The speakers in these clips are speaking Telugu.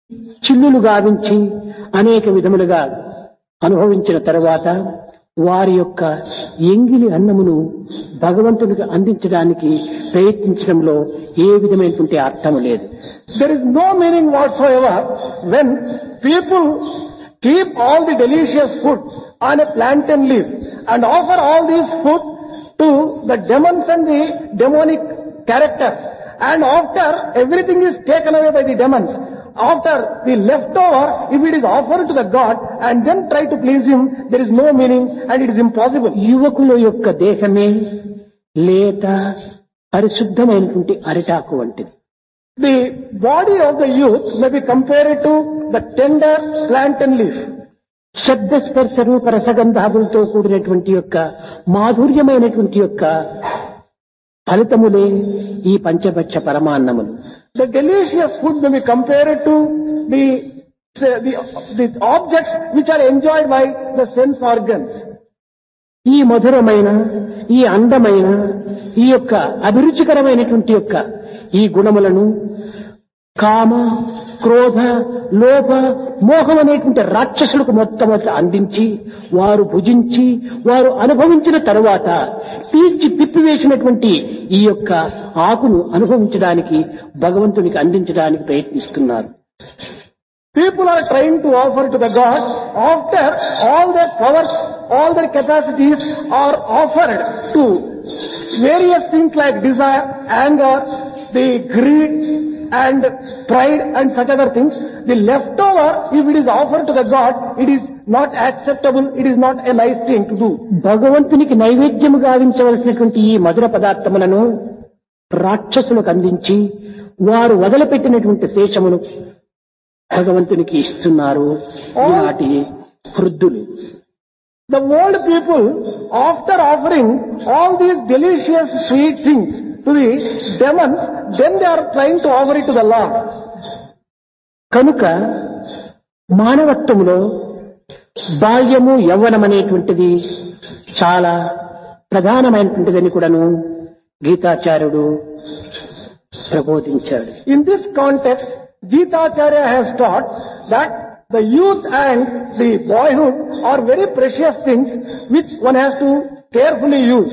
చిల్లులు గావించి అనేక విధములుగా అనుభవించిన తర్వాత వారి యొక్క ఎంగిలి అన్నమును భగవంతునికి అందించడానికి ప్రయత్నించడంలో ఏ విధమైనటువంటి అర్థం లేదు There is no meaning whatsoever when people keep all the delicious food on a plantain leaf and offer all these food to the demons and the demonic characters. And after everything is taken away by the demons, after the leftover, if it is offered to the God and then try to please Him, there is no meaning and it is impossible. యువకుల యొక్క దేహమే లేత పరిశుద్ధమైనటువంటి అరిటాకు వంటిది The body of the youth may be compared to the tender plantain leaf. శబ్ద స్పర్శ రూప రసగంధాదులతో కూడినటువంటి యొక్క మాధుర్యమైనటువంటి యొక్క ఫలితములే ఈ పంచభక్ష పరమాన్నములు The delicious food may be compared to the, the, the objects which are enjoyed by the sense organs. ఈ మధురమైన ఈ అందమైన ఈ యొక్క అభిరుచికరమైనటువంటి యొక్క ఈ గుణములను కామ క్రోధ లోభ మోహం అనేటువంటి రాక్షసులకు మొట్టమొదట అందించి వారు భుజించి వారు అనుభవించిన తరువాత పీల్చి తిప్పివేసినటువంటి ఈ యొక్క ఆకును అనుభవించడానికి భగవంతునికి అందించడానికి ప్రయత్నిస్తున్నారు People are trying to offer to the God after all their powers, all their capacities are offered to various things like desire, anger, the greed and pride and such other things. The leftover, if it is offered to the God, it is not acceptable, it is not a nice thing to do. భగవంతునికి నైవేద్యము గావించవలసినటువంటి ఈ మధుర పదార్థములను రాక్షసులకు అందించి వారు వదిలిపెట్టినటువంటి శేషమును భగవంతునికి ఇస్తున్నారు ఈనాటి వృద్ధులు The old people, after offering all these delicious sweet things to the demons, then they are trying to offer it to the Lord. కనుక మానవత్వములో బాల్యము యవ్వనం అనేటువంటిది చాలా ప్రధానమైనటువంటిదని కూడాను గీతాచార్యుడు ప్రబోధించాడు In this context, Gita Acharya has taught that the youth and the boyhood are very precious things which one has to carefully use.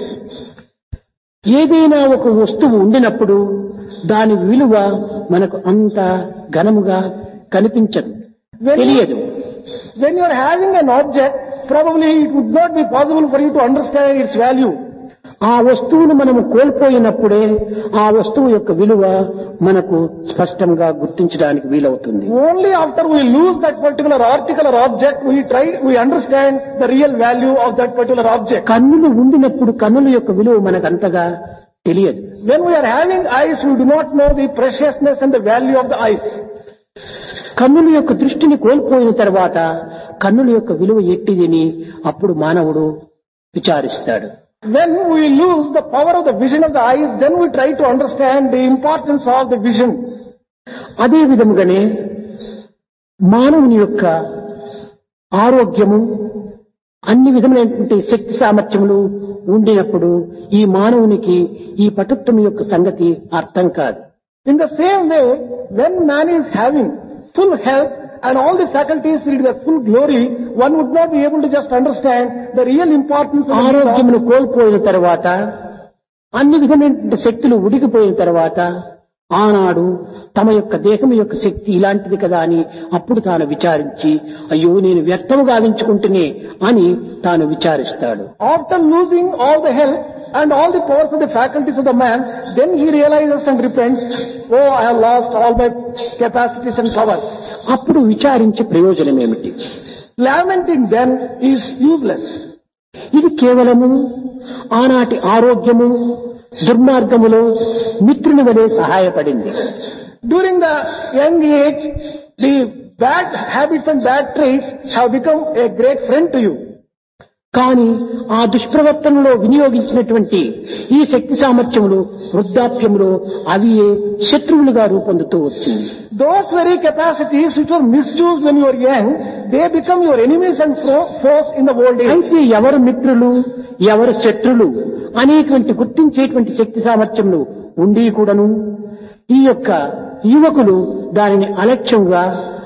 ఏదైనా ఒక వస్తువు ఉండినప్పుడు దాని విలువ మనకు అంత ఘనముగా కనిపించదు తెలియదు When you are having an object, probably it would not be possible for you to understand its value. ఆ వస్తువును మనము కోల్పోయినప్పుడే ఆ వస్తువు యొక్క విలువ మనకు స్పష్టంగా గుర్తించడానికి వీలవుతుంది Only after we lose that particular article or object, we try, we understand the real value of that particular object. కన్నులు ఉండినప్పుడు కన్నుల యొక్క విలువ మనకు అంతగా తెలియదు When we are having eyes, we do not know the preciousness and the value of the eyes. కన్నుల యొక్క దృష్టిని కోల్పోయిన తర్వాత కన్నుల యొక్క విలువ ఎట్టిదని అప్పుడు మానవుడు విచారిస్తాడు When we lose the power of the vision of the eyes, then we try to understand the importance of the vision. అదే విధముగానే మానవుని యొక్క ఆరోగ్యము అన్ని విధములైనటువంటి శక్తి సామర్థ్యములు ఉండినప్పుడు ఈ మానవునికి ఈ పటుత్వం యొక్క సంగతి అర్థం కాదు In the same way, when man is having full health and all the faculties in their full glory, one would not be able to just understand the real importance of the ఆరోగ్యమును కోల్పోయిన తర్వాత అన్ని విధమైనటువంటి శక్తులు ఉడికిపోయిన తర్వాత ఆనాడు తమ యొక్క దేహం యొక్క శక్తి ఇలాంటిది కదా అని అప్పుడు తాను విచారించి అయ్యో నేను వ్యర్థము గావించుకుంటునే అని తాను విచారిస్తాడు After losing all the health and all the powers of the faculties of the man, then he realizes and repents, oh, I have lost all my capacities and powers. అప్పుడు విచారించే ప్రయోజనం ఏమిటి Lamenting then is useless. ఇది కేవలము ఆనాటి ఆరోగ్యము దుర్మార్గములో మిత్రుని వలె సహాయపడింది During the young age, the bad habits and bad traits have become a great friend to you. కానీ ఆ దుష్ప్రవర్తనలో వినియోగించినటువంటి ఈ శక్తి సామర్థ్యములు వృద్ధాప్యములో అవి శత్రువులుగా రూపొందుతూ వచ్చింది Those very capacities which were misused when you were young, they become your enemies and fo- foes in the old age. అయితే ఎవరు మిత్రులు ఎవరు శత్రులు అనేటువంటి గుర్తించేటువంటి శక్తి సామర్థ్యములు ఉండి కూడాను ఈ యొక్క యువకులు దానిని అలక్ష్యంగా